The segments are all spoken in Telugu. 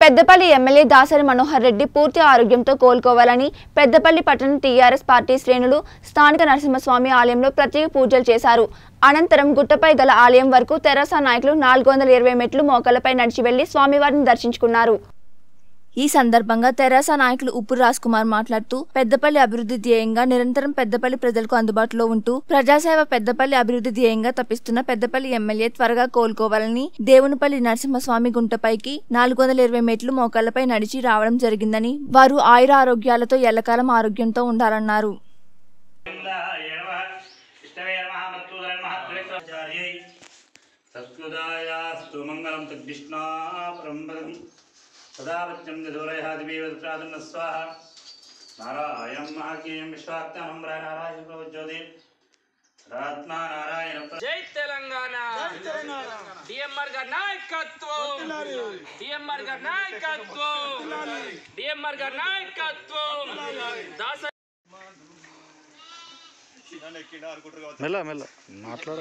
పెద్దపల్లి ఎమ్మెల్యే దాసరి మనోహర్ రెడ్డి పూర్తి ఆరోగ్యంతో కోలుకోవాలని పెద్దపల్లి పట్టణ టీఆర్ఎస్ పార్టీ శ్రేణులు స్థానిక నరసింహస్వామి ఆలయంలో ప్రత్యేక పూజలు చేశారు అనంతరం గుట్టపై గల ఆలయం వరకు తెరాస నాయకులు నాలుగు వందల ఇరవై మెట్లు మోకాలపై నడిచి వెళ్లి స్వామివారిని దర్శించుకున్నారు ఈ సందర్భంగా తెరాస నాయకులు ఉప్పు రాజ్ కుమార్ మాట్లాడుతూ పెద్దపల్లి అభివృద్ధి ధ్యేయంగా నిరంతరం పెద్దపల్లి ప్రజలకు అందుబాటులో ఉంటూ ప్రజాసేవ పెద్దపల్లి అభివృద్ధి ధ్యేయంగా తప్పిస్తున్న పెద్దపల్లి ఎమ్మెల్యే త్వరగా కోలుకోవాలని దేవునిపల్లి నరసింహస్వామి గుంటపైకి నాలుగు వందల ఇరవై మెట్లు మోకాళ్లపై నడిచి రావడం జరిగిందని వారు ఆయుర ఆరోగ్యాలతో ఎల్లకాలం ఆరోగ్యంతో ఉండాలన్నారు సంస్కృతాయాస్తు మంగళం తద్విష్ణా పరంపరం సదావత్యం జోరయాదివేదప్రాదన్న స్వాహ నారాయణం మహాకీయం విశ్వాత్మనం నారాయణ ప్రవజ్యోతి రాత్మా నారాయణ ప్ర- జై తెలంగాణ డిఎంఆర్ గారి నాయకత్వం డిఎంఆర్ గారి నాయకత్వం డిఎంఆర్ గారి నాయకత్వం దాస మెల్ల మెల్ల మాట్లాడ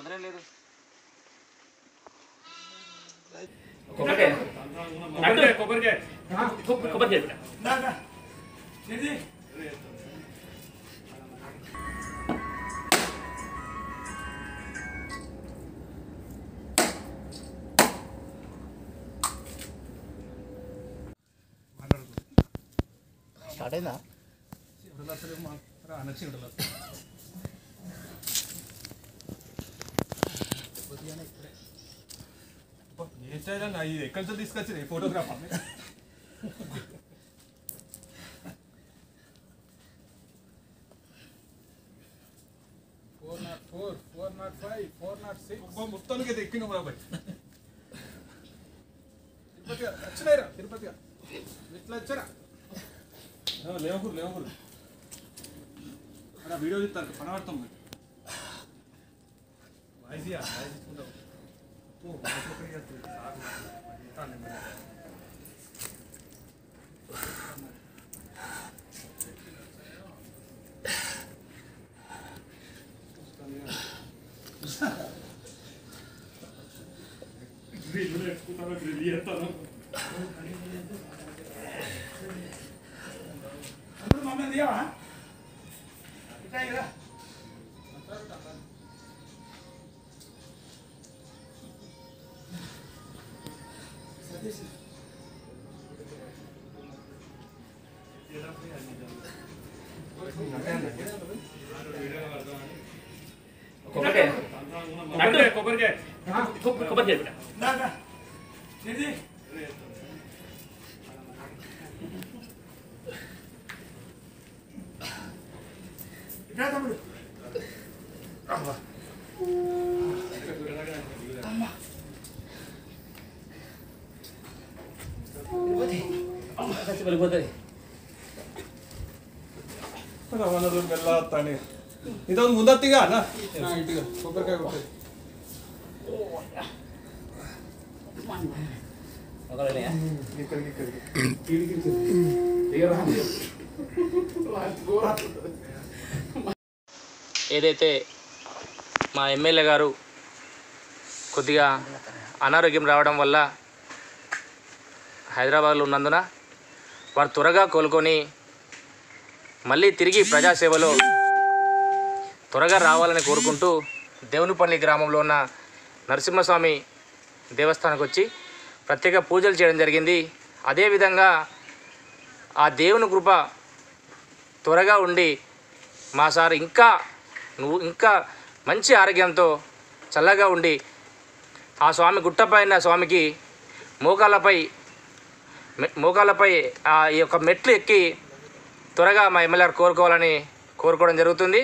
స్టార్ట్ అయిందా ఇది ఎక్కడి నుంచి తీసుకొచ్చింది photographer four nought four four nought five four nought six మొత్తానికి అయితే ఎక్కిన బాబాయ్ తిరుపతి వచ్చినాయిరా తిరుపతి ఇట్లా వచ్చారా లేవకూరు లేవకూరు అక్కడ వీడియో చూస్తారు పనబడతాం మీరు వాయిసియా వాయిస్ ఇస్తుంటాం ఓ వాయిస్ ఒకటి చేస్తుంది సార్ మాట్లాడుతాను నేను. గ్రిల్ పెట్టుకుంటాను గ్రిల్ చేస్తాను అందరూ మమ్మల్ని తీయవా ఇట్లా కదా కొబ్బరికాయ కొబ్బరికాయ కొబ్బరి దా, దా. ఏంటి? ఇట్రా తమ్ముడు. రవాణాలు వెళ్ళొస్తాను ఇదొక ముందత్తిగా అన్న ఇటుగా కొబ్బరికాయ కొట్టేది ఇక్కడికి ఇక్కడికి ఏదైతే మా ఎమ్మెల్యే గారు కొద్దిగా అనారోగ్యం రావడం వల్ల హైదరాబాద్లో ఉన్నందున వారు త్వరగా కోలుకొని మళ్ళీ తిరిగి ప్రజాసేవలో త్వరగా రావాలని కోరుకుంటూ దేవునిపల్లి గ్రామంలో ఉన్న నరసింహస్వామి దేవస్థానానికి వచ్చి ప్రత్యేక పూజలు చేయడం జరిగింది అదేవిధంగా ఆ దేవుని కృప త్వరగా ఉండి మా సార్ ఇంకా నువ్వు ఇంకా మంచి ఆరోగ్యంతో చల్లగా ఉండి ఆ స్వామి గుట్టపైన స్వామికి మోకాళ్ళపై మె- మోకాళ్ళపై ఆ ఈ యొక్క మెట్లు ఎక్కి త్వరగా మా ఎమ్మెల్యే గారు కోరుకోవాలని కోరుకోవడం జరుగుతుంది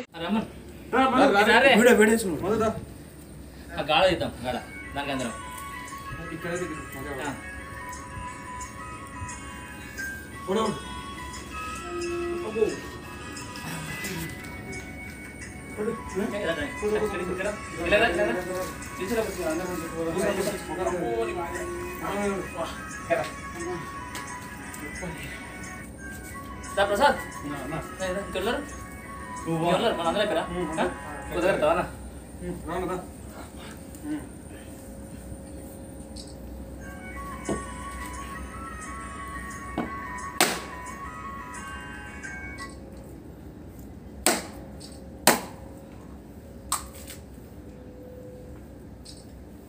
మొదట గాడ తీద్దాం గాడ దానికి అందరం ఇక్కడ పొడవు ప్రసాద్ ఇంకెళ్ళరు మన అందరం ఇక్కడ కుదరతావా రానదా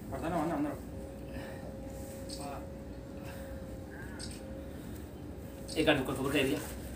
పడతానే అన్న అందరం ఇక్కడ కొబ్బరికాయ